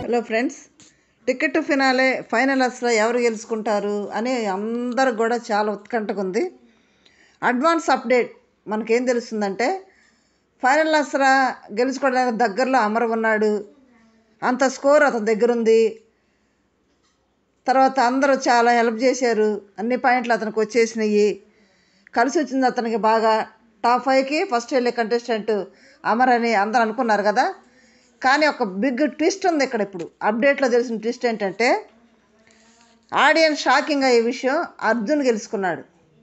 hello friends ticket finale final అసలు ఎవరు గెలుచుకుంటారు అని అందరు కూడా చాలా ఉత్కంఠగా ఉంది అడ్వాన్స్ అప్డేట్ మనకేం తెలుస్తుందంటే ఫైనల్ అసలు గెలుచుకోవడానికి దగ్గరలో అమర్ ఉన్నాడు అంత స్కోర్ అతని దగ్గర ఉంది తర్వాత అందరూ చాలా హెల్ప్ చేశారు అన్ని పాయింట్లు అతనికి వచ్చేసినాయి కలిసి వచ్చింది అతనికి బాగా టాప్ ఫైవ్కి ఫస్ట్ వెళ్ళే కంటెస్టెంట్ అమర్ అని అందరు అనుకున్నారు కదా కానీ ఒక బిగ్ ట్విస్ట్ ఉంది ఇక్కడ ఇప్పుడు అప్డేట్లో తెలిసిన ట్విస్ట్ ఏంటంటే ఆడియన్స్ షాకింగ్ అయ్యే విషయం అర్జున్ గెలుచుకున్నాడు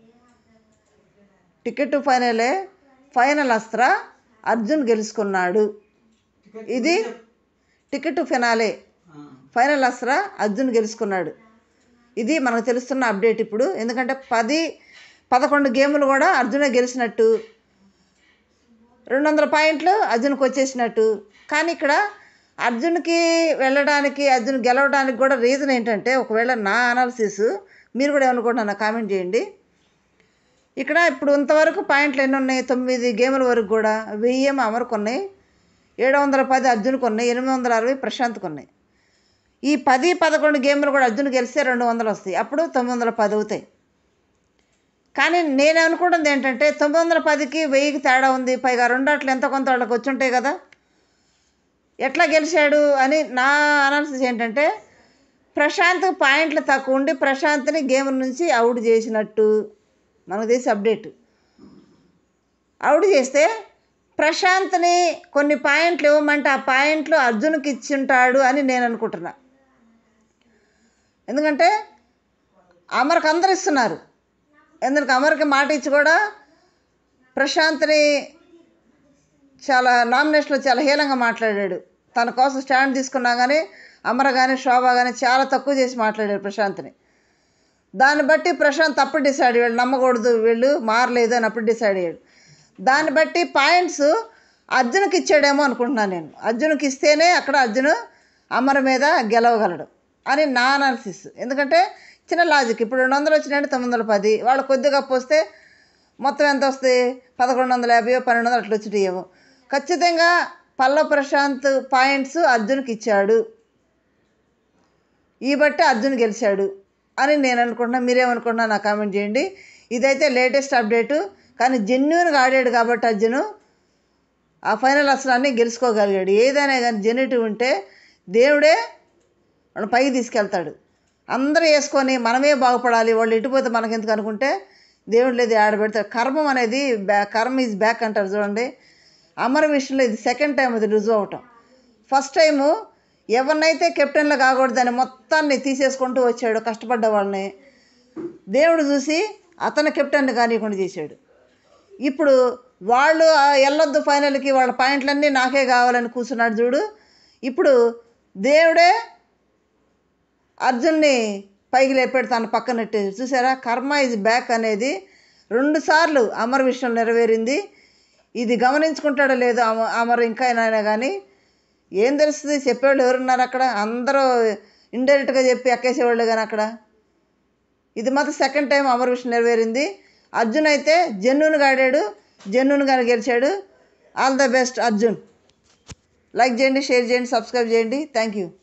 టికెట్ ఫైనలే ఫైనల్ అస్త్ర అర్జున్ గెలుచుకున్నాడు ఇది టికెట్ ఫినాలే ఫైనల్ అస్త్ర అర్జున్ గెలుచుకున్నాడు ఇది మనకు తెలుస్తున్న అప్డేట్ ఇప్పుడు ఎందుకంటే పది పదకొండు గేములు కూడా అర్జునే గెలిచినట్టు రెండు వందల పాయింట్లు అర్జున్కి వచ్చేసినట్టు కానీ ఇక్కడ అర్జున్కి వెళ్ళడానికి అర్జున్ గెలవడానికి కూడా రీజన్ ఏంటంటే ఒకవేళ నా అనాలిసిస్ మీరు కూడా ఏమనుకుంటున్నా కామెంట్ చేయండి ఇక్కడ ఇప్పుడు ఇంతవరకు పాయింట్లు ఎన్ని ఉన్నాయి తొమ్మిది గేముల వరకు కూడా వెయ్యి ఏమో అమర్కు ఉన్నాయి ఏడు వందల పది అర్జున్కి ఉన్నాయి ఎనిమిది వందల అరవై ప్రశాంత్కి ఉన్నాయి ఈ పది పదకొండు గేములు కూడా అర్జున్ గెలిస్తే రెండు వందలు వస్తాయి అప్పుడు తొమ్మిది వందల పది అవుతాయి కానీ నేను అనుకుంటుంది ఏంటంటే తొమ్మిది వందల పదికి వెయ్యికి తేడా ఉంది పైగా రెండాట్లు ఎంత కొంత వాళ్ళకి వచ్చి ఉంటాయి కదా ఎట్లా గెలిచాడు అని నా అనాలిసిస్ ఏంటంటే ప్రశాంత్ పాయింట్లు తక్కువ ఉండి ప్రశాంత్ని గేమ్ నుంచి అవుట్ చేసినట్టు మనకు తెలిసి అప్డేట్ అవుట్ చేస్తే ప్రశాంత్ని కొన్ని పాయింట్లు ఇవ్వమంటే ఆ పాయింట్లు అర్జున్కి ఇచ్చింటాడు అని నేను అనుకుంటున్నా ఎందుకంటే అమర్కి అందరు ఇస్తున్నారు ఎందుకంటే అమర్కి మాట ఇచ్చి కూడా ప్రశాంత్ని చాలా నామినేషన్లో చాలా హీనంగా మాట్లాడాడు తన కోసం స్టాండ్ తీసుకున్నా కానీ అమర కానీ శోభ కానీ చాలా తక్కువ చేసి మాట్లాడాడు ప్రశాంత్ని దాన్ని బట్టి ప్రశాంత్ అప్పుడు డిసైడ్ వీళ్ళు నమ్మకూడదు వీళ్ళు మారలేదు అని అప్పుడు డిసైడ్ అయ్యాడు దాన్ని బట్టి పాయింట్స్ అర్జున్కి ఇచ్చాడేమో అనుకుంటున్నాను నేను అర్జున్కి ఇస్తేనే అక్కడ అర్జున్ అమర మీద గెలవగలడు అని నా అనాలిసిస్ ఎందుకంటే చిన్న లాజిక్ ఇప్పుడు రెండు వందలు వచ్చినాయంటే తొమ్మిది వందల పది వాళ్ళు కొద్దిగా పోస్తే మొత్తం ఎంత వస్తాయి పదకొండు వందల యాభై పన్నెండు వందలు అట్లా వచ్చినాయేమో ఖచ్చితంగా పల్ల ప్రశాంత్ పాయింట్స్ అర్జున్కి ఇచ్చాడు ఈ బట్టి అర్జున్ గెలిచాడు అని నేను అనుకుంటున్నా మీరేమనుకుంటున్నా నాకు కామెంట్ చేయండి ఇదైతే లేటెస్ట్ అప్డేటు కానీ జెన్యున్గా ఆడాడు కాబట్టి అర్జును ఆ ఫైనల్ అసలు అన్నీ గెలుచుకోగలిగాడు ఏదైనా కానీ జెన్యుటివ్ ఉంటే దేవుడే వాడు పైకి తీసుకెళ్తాడు అందరూ వేసుకొని మనమే బాగుపడాలి వాళ్ళు ఎటుపోతే మనకెందుకు అనుకుంటే దేవుడు లేదు ఆడబెడతాడు కర్మం అనేది బ్యా కర్మ ఈజ్ బ్యాక్ అంటారు చూడండి అమర విషయంలో ఇది సెకండ్ టైం అది రుజువు అవటం ఫస్ట్ టైము ఎవరినైతే కెప్టెన్లో కాకూడదని మొత్తాన్ని తీసేసుకుంటూ వచ్చాడు కష్టపడ్డ వాళ్ళని దేవుడు చూసి అతను కెప్టెన్ కానివ్వకుండా చేశాడు ఇప్పుడు వాళ్ళు ఆ వెళ్ళొద్దు ఫైనల్కి వాళ్ళ పాయింట్లన్నీ నాకే కావాలని కూర్చున్నాడు చూడు ఇప్పుడు దేవుడే అర్జున్ని పైకి లేపాడు తన పక్కనట్టు చూసారా కర్మ ఇస్ బ్యాక్ అనేది రెండుసార్లు అమర్ విషయం నెరవేరింది ఇది గమనించుకుంటాడో లేదో అమ అమర్ ఇంకా అయినా కానీ ఏం తెలుస్తుంది చెప్పేవాళ్ళు ఎవరున్నారు అక్కడ అందరూ ఇండైరెక్ట్గా చెప్పి ఎక్కేసేవాళ్ళు కానీ అక్కడ ఇది మాత్రం సెకండ్ టైం అమర్ విషయం నెరవేరింది అర్జున్ అయితే జెన్యున్గా ఆడాడు జెన్యున్గా గెలిచాడు all the best Arjun like చేయండి షేర్ చేయండి సబ్స్క్రైబ్ చేయండి థ్యాంక్ యూ